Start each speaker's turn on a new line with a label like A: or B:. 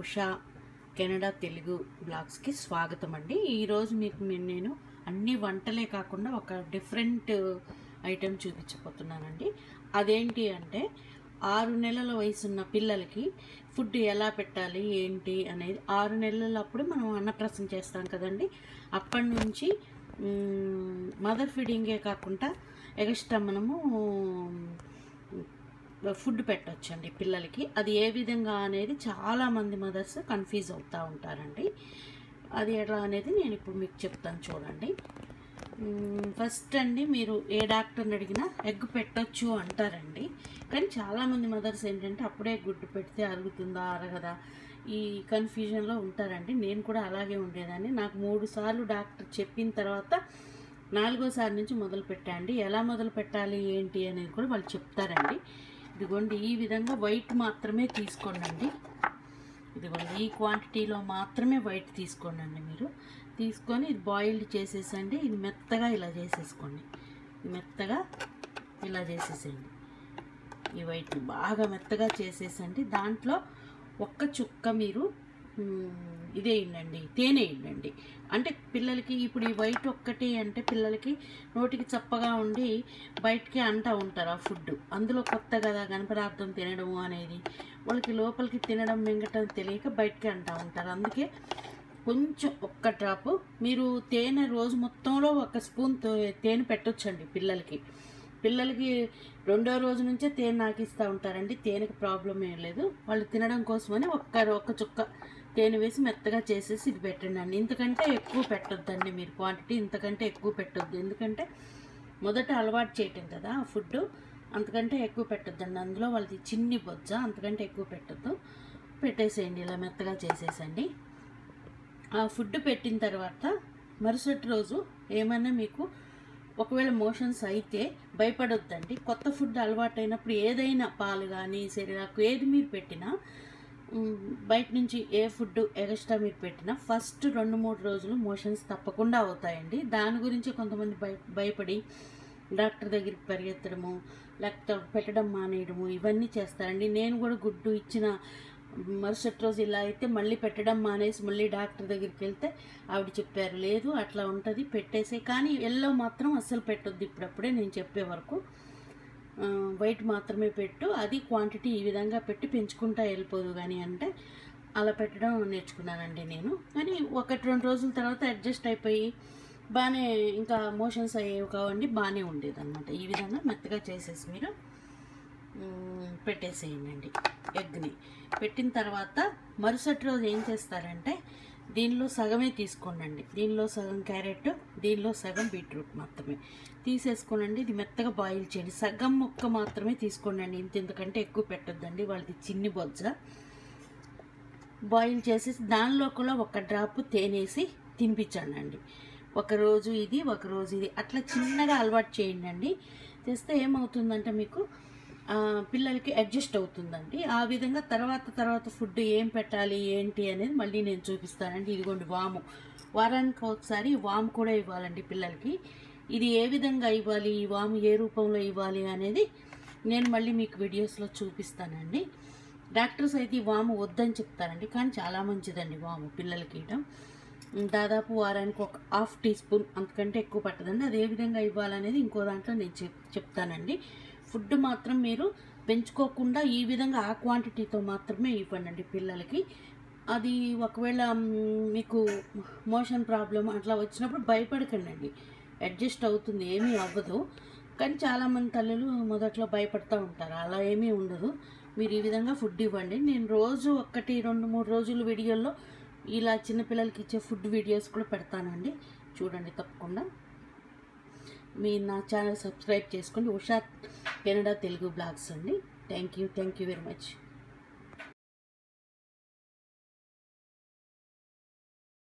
A: Usha Canada Telugu బ్లాగ్స్కి స్వాగతం అండి ఈరోజు మీకు మీ- నేను అన్ని వంటలే కాకుండా ఒక డిఫరెంట్ ఐటెం చూపించబోతున్నానండి అదేంటి అంటే ఆరు నెలల వయసున్న పిల్లలకి ఫుడ్ ఎలా పెట్టాలి ఏంటి అనేది ఆరు నెలలప్పుడు మనం అన్నప్రాసం చేస్తాం కదండి అప్పటి నుంచి మదర్ ఫీడింగే కాకుండా ఎక్స్ట్రా మనము ఫుడ్ పెట్టొచ్చండి పిల్లలకి అది ఏ విధంగా అనేది చాలామంది మదర్స్ కన్ఫ్యూజ్ అవుతూ ఉంటారండి అది ఎట్లా అనేది నేను ఇప్పుడు మీకు చెప్తాను చూడండి మ్మ్, ఫస్ట్ అండి మీరు ఏ డాక్టర్ని అడిగినా ఎగ్ పెట్టొచ్చు అంటారండి కానీ చాలామంది మదర్స్ ఏంటంటే అప్పుడే గుడ్డు పెడితే అరుగుతుందా అరగదా ఈ కన్ఫ్యూజన్లో ఉంటారండి నేను కూడా అలాగే ఉండేదాన్ని నాకు మూడు సార్లు డాక్టర్ చెప్పిన తర్వాత నాలుగోసారి నుంచి మొదలు పెట్టండి ఎలా మొదలు పెట్టాలి ఏంటి అనేది కూడా వాళ్ళు చెప్తారండి ఇదిగోండి ఈ విధంగా వైట్ మాత్రమే తీసుకోండి ఇదిగోండి ఈ క్వాంటిటీలో మాత్రమే వైట్ తీసుకోండి మీరు తీసుకొని ఇది బాయిల్డ్ చేసేసండి ఇది మెత్తగా ఇలా చేసేసుకోండి ఇది మెత్తగా ఇలా చేసేసేయండి ఈ వైట్ బాగా మెత్తగా చేసేసండి దాంట్లో ఒక్క చుక్క మీరు మ్, ఇదే వేయండి తేనె వేయండి అంటే పిల్లలకి ఇప్పుడు ఈ వైట్ ఒక్కటి అంటే పిల్లలకి నోటికి చప్పగా ఉండి బయటికి అంటా ఉంటారు ఆ ఫుడ్ అందులో కొత్త కదా గణపదార్థం తినడము అనేది వాళ్ళకి లోపలికి తినడం మింగటం తెలియక బయటికి అంటా ఉంటారు అందుకే కొంచెం ఒక్క డ్రాప్ మీరు తేనె రోజు మొత్తంలో ఒక స్పూన్ తో- తేనె పెట్టొచ్చండి పిల్లలకి పిల్లలకి రెండో రోజు నుంచే తేనె నాకిస్తూ ఉంటారండి తేనెకి ప్రాబ్లం ఏం లేదు వాళ్ళు తినడం కోసమని ఒక్క ఒక్క చుక్క తేనె వేసి మెత్తగా చేసేసి ఇది పెట్టండి అండి ఇంతకంటే ఎక్కువ పెట్టొద్దండి మీరు క్వాంటిటీ ఇంతకంటే ఎక్కువ పెట్టొద్దు ఎందుకంటే మొదట అలవాటు చేయటం కదా ఆ ఫుడ్ అంతకంటే ఎక్కువ పెట్టొద్దండి అందులో వాళ్ళది చిన్ని బొజ్జ అంతకంటే ఎక్కువ పెట్టొద్దు పెట్టేసేయండి ఇలా మెత్తగా చేసేసండి ఆ ఫుడ్ పెట్టిన తర్వాత మరుసటి రోజు ఏమైనా మీకు ఒకవేళ మోషన్స్ అయితే భయపడొద్దండి కొత్త ఫుడ్ అలవాటైనప్పుడు ఏదైనా పాలు కానీ శరీరాకు ఏది మీరు పెట్టినా మ్, బయట నుంచి ఏ ఫుడ్ ఎక్స్ట్రా మీరు పెట్టినా ఫస్ట్ రెండు మూడు రోజులు మోషన్స్ తప్పకుండా అవుతాయండి దాని గురించి కొంతమంది భయ భయపడి డాక్టర్ దగ్గరికి పరిగెత్తడము లేకపోతే పెట్టడం మానేయడము ఇవన్నీ చేస్తారండి నేను కూడా గుడ్డు ఇచ్చిన మరుసటి రోజు ఇలా అయితే మళ్ళీ పెట్టడం మానేసి మళ్ళీ డాక్టర్ దగ్గరికి వెళ్తే ఆవిడ చెప్పారు లేదు అట్లా ఉంటుంది పెట్టేసే కానీ ఎల్లో మాత్రం అస్సలు పెట్టొద్దు ఇప్పుడప్పుడే నేను చెప్పే వరకు ఆ, వైట్ మాత్రమే పెట్టు అది క్వాంటిటీ ఈ విధంగా పెట్టి పెంచుకుంటా వెళ్ళిపోదు కానీ అంటే అలా పెట్టడం నేర్చుకున్నానండి నేను కానీ ఒకటి రెండు రోజుల తర్వాత అడ్జస్ట్ అయిపోయి బాగానే ఇంకా మోషన్స్ అయ్యేవి కావండి బాగానే ఉండేది అనమాట ఈ విధంగా మెత్తగా చేసేసి మీరు మ్, పెట్టేసేయండి ఎగ్ని పెట్టిన తర్వాత మరుసటి రోజు ఏం చేస్తారంటే దీనిలో సగమే తీసుకోండి దీనిలో సగం క్యారెట్ దీనిలో సగం బీట్రూట్ మాత్రమే తీసేసుకోనండి ఇది మెత్తగా బాయిల్ చేయండి సగం ముక్క మాత్రమే తీసుకోండి ఇంత ఇంతకంటే ఎక్కువ పెట్టొద్దండి వాళ్ళది చిన్ని బొజ్జ బాయిల్ చేసేసి దానిలో కూడా ఒక డ్రాప్ తేనేసి తినిపించండి ఒక రోజు ఇది ఒక రోజు ఇది అట్లా చిన్నగా అలవాటు చేయండి అండి చేస్తే ఏమవుతుందంటే మీకు ఆ, పిల్లలకి అడ్జస్ట్ అవుతుందండి ఆ విధంగా తర్వాత తర్వాత ఫుడ్ ఏం పెట్టాలి ఏంటి అనేది మళ్ళీ నేను చూపిస్తానండి ఇదిగోండి వాము వారానికి ఒకసారి వాము కూడా ఇవ్వాలండి పిల్లలకి ఇది ఏ విధంగా ఇవ్వాలి ఈ వాము ఏ రూపంలో ఇవ్వాలి అనేది నేను మళ్ళీ మీకు వీడియోస్లో చూపిస్తానండి డాక్టర్స్ అయితే ఈ వాము వద్దని చెప్తారండి కానీ చాలా మంచిదండి వాము పిల్లలకి ఇవ్వడం దాదాపు వారానికి ఒక హాఫ్ టీ స్పూన్ అంతకంటే ఎక్కువ పట్టదండి అది ఏ విధంగా ఇవ్వాలనేది ఇంకో దాంట్లో నేను చెప్ చెప్తానండి ఫుడ్ మాత్రం మీరు పెంచుకోకుండా ఈ విధంగా ఆ క్వాంటిటీతో మాత్రమే ఇవ్వండి పిల్లలకి అది ఒకవేళ మ్, మీకు మోషన్ ప్రాబ్లం అట్లా వచ్చినప్పుడు భయపడకండి అడ్జస్ట్ అవుతుంది ఏమీ అవ్వదు కానీ చాలామంది తల్లులు మొదట్లో భయపడుతూ ఉంటారు అలా ఏమీ ఉండదు మీరు ఈ విధంగా ఫుడ్ ఇవ్వండి నేను రోజు ఒక్కటి రెండు మూడు రోజులు వీడియోల్లో ఇలా చిన్నపిల్లలకి ఇచ్చే ఫుడ్ వీడియోస్ కూడా పెడతానండి చూడండి తప్పకుండా మీరు నా ఛానల్ సబ్స్క్రైబ్ చేసుకోండి ఉషా కెనడా తెలుగు బ్లాగ్స్ అండి thank you thank you very much